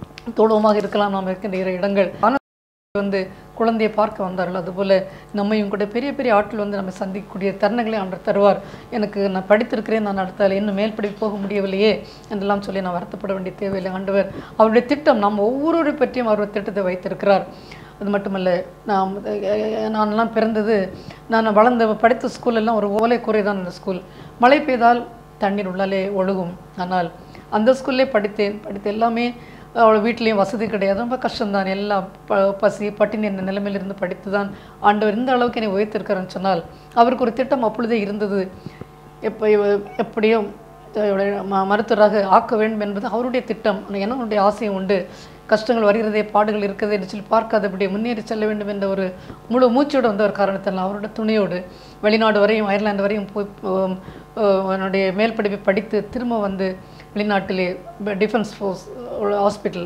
தோழமாக இருக்கலாம் நாம் இருக்கின்ற இரு இடங்கள் ஆனால் வந்து குழந்தையை பார்க்க வந்தார்கள் அதுபோல் நம்மையும் கூட பெரிய பெரிய ஆட்கள் வந்து நம்ம சந்திக்கக்கூடிய தருணங்களை ஆண்டவர் தருவார் எனக்கு நான் படித்திருக்கிறேன் நான் அடுத்தால் இன்னும் மேல் படிப்பு போக முடியவில்லையே என்றெல்லாம் சொல்லி நான் வருத்தப்பட வேண்டிய தேவையில்லை ஆண்டவர் அவருடைய திட்டம் நாம் ஒவ்வொருவரை பற்றியும் அவருடைய திட்டத்தை வைத்திருக்கிறார் அது மட்டுமல்ல நாம் அஹ், நான்லாம் பிறந்தது நான் வளர்ந்த படித்த ஸ்கூலெல்லாம் ஒரு ஓலை குறை தான் அந்த ஸ்கூல் மழை பெய்தால் தண்ணீர் உள்ளாலே ஒழுகும் ஆனால் அந்த ஸ்கூல்லே படித்தேன் படித்து எல்லாமே அவள் வீட்லேயும் வசதி கிடையாது ரொம்ப கஷ்டம்தான் எல்லாம் ப பசி பட்டினி என்ற நிலைமையிலிருந்து படித்து தான் ஆண்டவர் இந்த அளவுக்கு என்னை உயர்த்திருக்காருன்னு சொன்னால் அவருக்கு ஒரு திட்டம் அப்பொழுதே இருந்தது எப்போ இவ- எப்படியும் இவளை ம- மருத்துவராக ஆக்க வேண்டும் என்பது அவருடைய திட்டம் ஆனால் என்னுடைய ஆசையும் உண்டு கஷ்டங்கள் வருகிறதே பாடுகள் இருக்கிறதே என்று சொல்லி பார்க்காதபடி முன்னேறி செல்ல வேண்டும் என்ற ஒரு முழு மூச்சோடு வந்த ஒரு காரணத்தால் அவரோட துணையோடு வெளிநாடு வரையும் அயர்லாந்து வரையும் போய் உம், உம், என்னுடைய மேல் படிப்பை படித்து திரும்ப வந்து வெளிநாட்டிலே டிஃபென்ஸ் ஃபோர்ஸ் ஹாஸ்பிட்டல்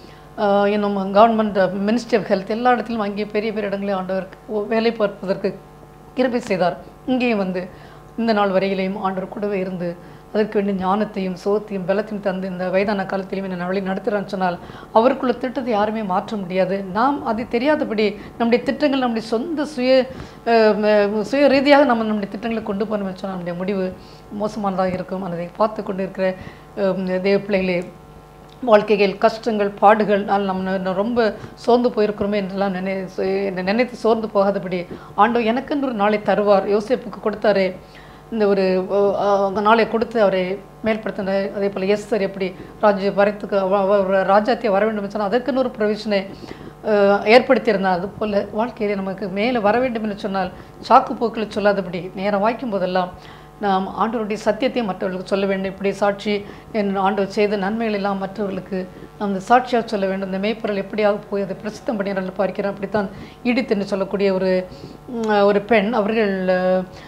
இன்னும் கவர்மெண்ட் மினிஸ்ட்ரி ஆஃப் ஹெல்த் எல்லா இடத்திலும் அங்கே பெரிய பெரிய இடங்களில் ஆண்டவர் வேலை பார்ப்பதற்கு கிருபை செய்தார் இங்கேயும் வந்து இந்த நாள் வரையிலையும் ஆண்டவர் கூடவே இருந்து அதற்கு வேண்டிய ஞானத்தையும் சோத்தையும் பலத்தையும் தந்து இந்த வயதான காலத்திலையும் என்னை வழி நடத்துகிறான்னு சொன்னால் அவருக்குள்ள திட்டத்தை யாருமே மாற்ற முடியாது நாம் அது தெரியாதபடி நம்முடைய திட்டங்கள் நம்முடைய சொந்த சுய அஹ், ம- சுய ரீதியாக நம்ம நம்முடைய திட்டங்களை கொண்டு போகணும்னு சொன்னால் நம்முடைய முடிவு மோசமானதாக இருக்கும் அதை பார்த்து கொண்டு இருக்கிற அஹ், தேவ பிள்ளைகளே வாழ்க்கைகள் கஷ்டங்கள் பாடுகள் நாள் நம்ம ந- ரொம்ப சோர்ந்து போயிருக்கிறோமே என்றெல்லாம் நினை என்னை நினைத்து சோர்ந்து போகாதபடி ஆண்டவர் எனக்கென்று ஒரு நாளை தருவார் யோசேப்புக்கு கொடுத்தாரே இந்த ஒரு அஹ், அந்த நாளை கொடுத்து அவரை மேல்படுத்தினார் அதே போல் எஸ்தர் எப்படி ராஜ்ய வரத்துக்கு அவ- அவ- ஒரு ராஜாத்தியை வர வேண்டும் சொன்னால் அதற்குன்னு ஒரு ப்ரொவிஷனை ஏற்படுத்தியிருந்தார் அதுபோல் வாழ்க்கையிலே நமக்கு மேலே வர வேண்டும் என்று சொன்னால் சாக்கு போக்கில் சொல்லாதபடி நேரம் வாய்க்கும் போதெல்லாம் நாம் ஆண்டவருடைய சத்தியத்தை மற்றவர்களுக்கு சொல்ல வேண்டும் இப்படி சாட்சி என் ஆண்டவர் செய்த நன்மைகள் எல்லாம் மற்றவர்களுக்கு நாம் இந்த சாட்சியாக சொல்ல வேண்டும் இந்த மேய்ப்பொருள் எப்படியாவது போய் அதை பிரசித்தம் பண்ணிடுறது பார்க்கிறோம் அப்படித்தான் ஈடித் என்று சொல்லக்கூடிய ஒரு ம், ஒரு பெண் அவர்கள் அஹ்,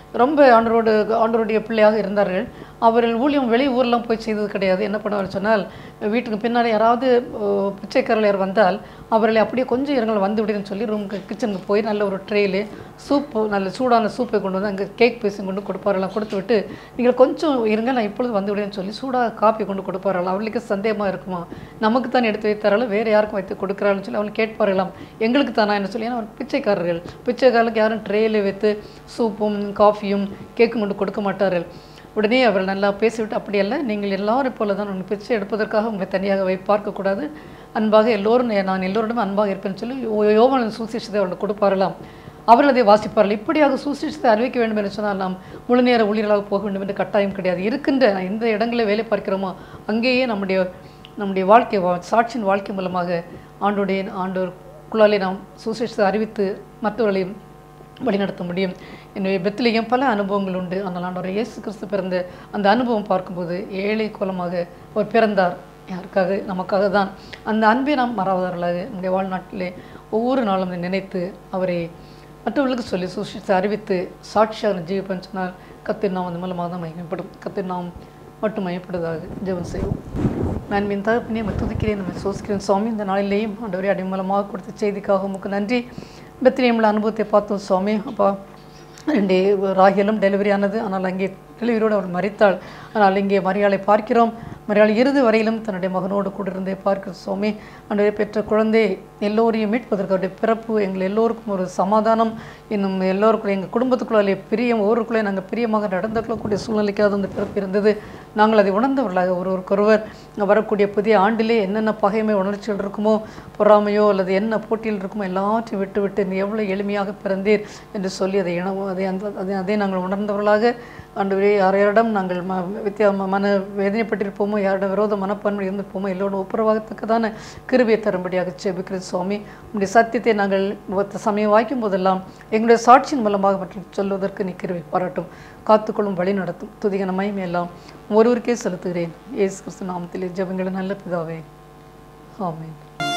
ரொம்ப ஆண்டரோடு ஆண்டருடைய பிள்ளையாக இருந்தார்கள் அவர்கள் ஊழியம் வெளி ஊர்லாம் போய் செய்தது கிடையாது என்ன பண்ணுவார் சொன்னால் வீட்டுக்கு பின்னாடி யாராவது அஹ், பிச்சைக்காரர் யார் வந்தால் அவர்களை அப்படியே கொஞ்சம் இருங்கள் வந்து விடுன்னு சொல்லி ரூமுக்கு கிச்சனுக்கு போய் நல்ல ஒரு ட்ரேயில் சூப்பு நல்ல சூடான சூப்பை கொண்டு வந்து அங்கே கேக் பீஸும் கொண்டு கொடுப்பாரெல்லாம் கொடுத்து விட்டு நீங்கள் கொஞ்சம் இருங்க நான் இப்பொழுது வந்து விடுன்னு சொல்லி சூடாக காப்பி கொண்டு கொடுப்பார்கள் அவளுக்கு சந்தேகமாக இருக்குமா நமக்கு தான் எடுத்து வைத்தாராலும் வேறு யாருக்கும் வைத்து கொடுக்குறாள்னு சொல்லி அவள் கேட்பார்களாம் எங்களுக்கு தானா என்ன சொல்லி ஏன்னா அவர் பிச்சைக்காரர்கள் பிச்சைக்காரர்களுக்கு யாரும் ட்ரேயில் வைத்து சூப்பும் காஃபியும் கேக்கும் கொண்டு கொடுக்க மாட்டார்கள் உடனே அவர்கள் நல்லா பேசிவிட்டு அப்படியல்ல நீங்கள் எல்லாரும் போல தான் உங்கள் பிச்சை எடுப்பதற்காக உங்களை தனியாக வை பார்க்கக்கூடாது அன்பாக எல்லோரும் நான் எல்லோரிடம் அன்பாக இருப்பேன்னு சொல்லி யோ- யோவானின் சுசேஷத்தை அவர்கள் கொடுப்பார்களாம் அவர்கள் அதை வாசிப்பார்கள் இப்படியாக சுசேஷத்தை அறிவிக்க வேண்டும் என்று சொன்னால் நாம் முழு நேர ஊழியர்களாக போக வேண்டும் என்று கட்டாயம் கிடையாது இருக்கின்ற எந்த இடங்களில் வேலை பார்க்கிறோமோ அங்கேயே நம்முடைய நம்முடைய வாழ்க்கை வா- சாட்சியின் வாழ்க்கை மூலமாக ஆண்டோடைய ஆண்டோருக்குள்ளாலே நாம் சுசேஷத்தை அறிவித்து மற்றவர்களையும் வழிநடத்த முடியும் எனவே பெத்லியம் பல அனுபவங்கள் உண்டு ஆனால் ஆண்டவர் இயேசு கிறிஸ்து பிறந்த அந்த அனுபவம் பார்க்கும்போது ஏழை குலமாக அவர் பிறந்தார் யாருக்காக நமக்காக தான் அந்த அன்பை நாம் மறாதவர்களாக நம்முடைய வாழ்நாட்டிலே ஒவ்வொரு நாளும் அதை நினைத்து அவரை மற்றவர்களுக்கு சொல்லி சுசித்து அறிவித்து சாட்சியாக ஜீவிப்பேன்னு சொன்னால் கத்தின் நாம் அந்த மூலமாக தான் மயக்கப்படும் கத்தின் நாம் மட்டும் மயப்படுவதாக ஜெபம் செய்வோம் நான் மின் தகப்பினே நம்ம துதிக்கிறேன் நம்ம சோசிக்கிறேன் சுவாமி இந்த நாளிலேயும் ஆண்டவரே அடிமூலமாக கொடுத்த செய்திக்காக உமக்கு நன்றி பெத்திரியமில் அனுபவத்தை பார்த்தோம் சுவாமி அப்பா ரெண்டு ராகியலும் டெலிவரி ஆனது ஆனால் அங்கே டெலிவரியோடு அவள் மறித்தாள் ஆனால் இங்கே மரியாளை பார்க்கிறோம் மரியாள் இறுதி வரையிலும் தன்னுடைய மகனோடு கூட இருந்தே பார்க்கிற சுவாமி அன்றைய பெற்ற குழந்தை எல்லோரையும் மீட்பதற்கு அவருடைய பிறப்பு எங்கள் எல்லோருக்கும் ஒரு சமாதானம் இன்னும் எல்லோருக்கும் எங்கள் குடும்பத்துக்குள்ளாலே பிரியம் ஒவ்வொருக்குள்ளே நாங்கள் பிரியமாக நடந்து கொள்ளக்கூடிய சூழ்நிலைக்காக அந்த பிறப்பு இருந்தது நாங்கள் அதை உணர்ந்தவர்களாக ஒருவருக்கொருவர் வரக்கூடிய புதிய ஆண்டிலே என்னென்ன பகைமை உணர்ச்சிகள் இருக்குமோ பொறாமையோ அல்லது என்ன போட்டியில் இருக்குமோ எல்லாவற்றையும் விட்டு விட்டு நீ எவ்வளோ எளிமையாக பிறந்தீர் என்று சொல்லி அதை இனவும் அதை அந்த அதை அதை நாங்கள் உணர்ந்தவர்களாக ஆண்டவரே யாரிடம் நாங்கள் ம வித்தியா ம- மன வேதனைப்பட்டிருப்போமோ யாரிடம் விரோத மனப்பான்மை இருந்திருப்போமோ எல்லோரும் ஒப்புரவாகத்தக்கதான கிருபியை தரும்படியாக செபிக்கிறேன் சுவாமி உங்களுடைய சத்தியத்தை நாங்கள் ஒத்த சமயம் வாய்க்கும் போதெல்லாம் எங்களுடைய சாட்சியின் மூலமாக மற்றும் சொல்வதற்கு நீ கிருபை பாராட்டும் காத்துக்கொள்ளும் வழி நடத்தும் துதிகன மகிமை எல்லாம் ஒருவருக்கே செலுத்துகிறேன் இயேசு கிறிஸ்து நாமத்திலே ஜெபங்களை நல்ல பிதாவே ஆமென்